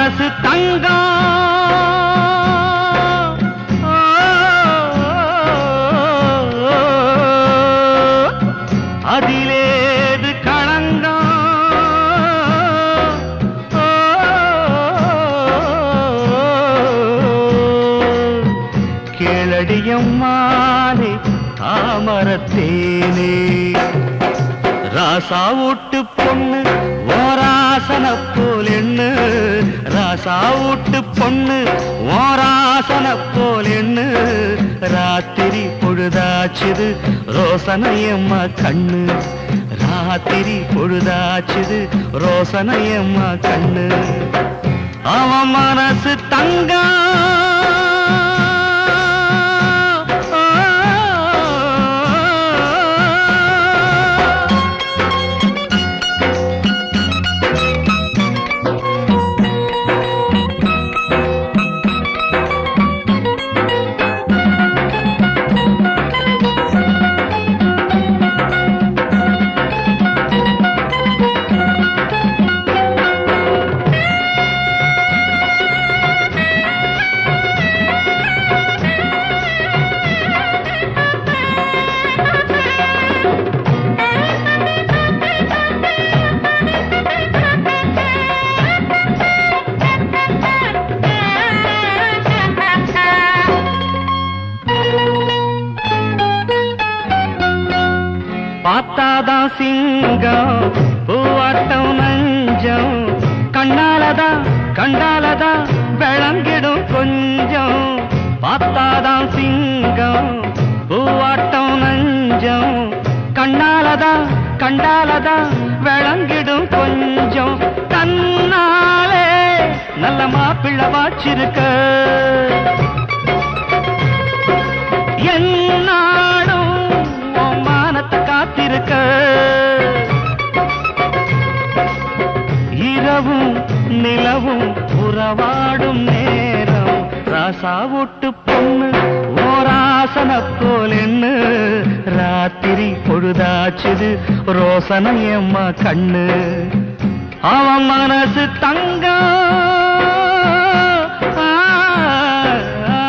மனசு தங்கம் அதிலேது களங்கம் கேளடியம்மானே தாமரத்தேனே ராசா வீட்டு பொண்ணு ஓராசன போல் எண்ணு ராசா வீட்டு பொண்ணு ஓராசன போல் எண்ணு ராத்திரி பொழுதாச்சுது ரோசனையம்மா கண்ணு ராத்திரி பொழுதாச்சுது ரோசனையம்மா கண்ணு அவன் மனசு தங்கம் பார்த்தாதான் சிங்கம் பூவாட்டம் நஞ்சம் கண்ணாலதான் கண்டாலதான் விளங்கிடும் கொஞ்சம் பார்த்தாதான் சிங்கம் பூவாட்டம் நஞ்சம் கண்ணாலதான் கண்டாலதான் விளங்கிடும் கொஞ்சம் தன்னாலே நல்ல மாப்பிள்ளை வாச்சிருக்க என்னாடும் உன் மானத்தை காத்திருக்க இரவும் நிலவும் உறவாடும் நேரம் ராசா விட்டு பொண்ணு ஓராசன போல் எண்ணு ராத்திரி பொழுதாச்சுது ரோசனையம்மா கண்ணு அவன் மனசு தங்கம் ஆ, ஆ, ஆ.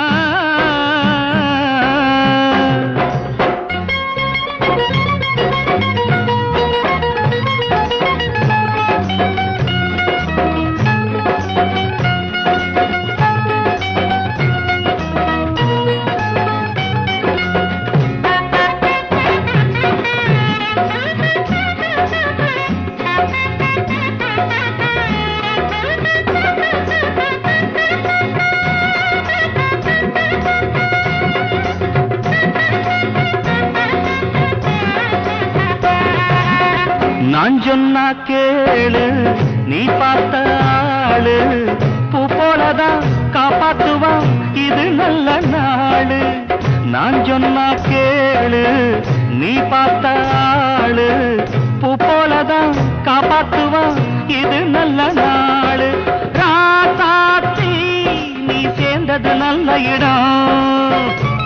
நான் சொன்னா கேளு நீ பார்த்த ஆளு பூ போலதான் காப்பாத்துவா இது நல்ல நாளு நான் சொன்னா கேளு நீ பார்த்த ஆளு பூ போலதான் காப்பாத்துவா இது நல்ல நாளு ராசாத்தி நீ சேர்ந்தது நல்ல இடம்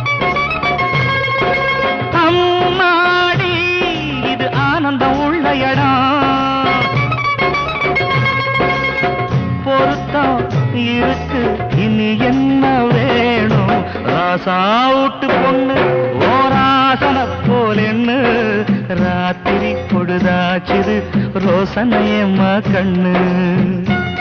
அம்மாடி இது ஆனந்தம் உள்ள இடம் பொருத்தம் இருக்கு இனி என்ன வேணும் ராசா விட்டு பொண்ணு ஓராசன போல் எண்ணு ராத்திரி பொழுதாச்சுது ரோசனையம்மா கண்ணு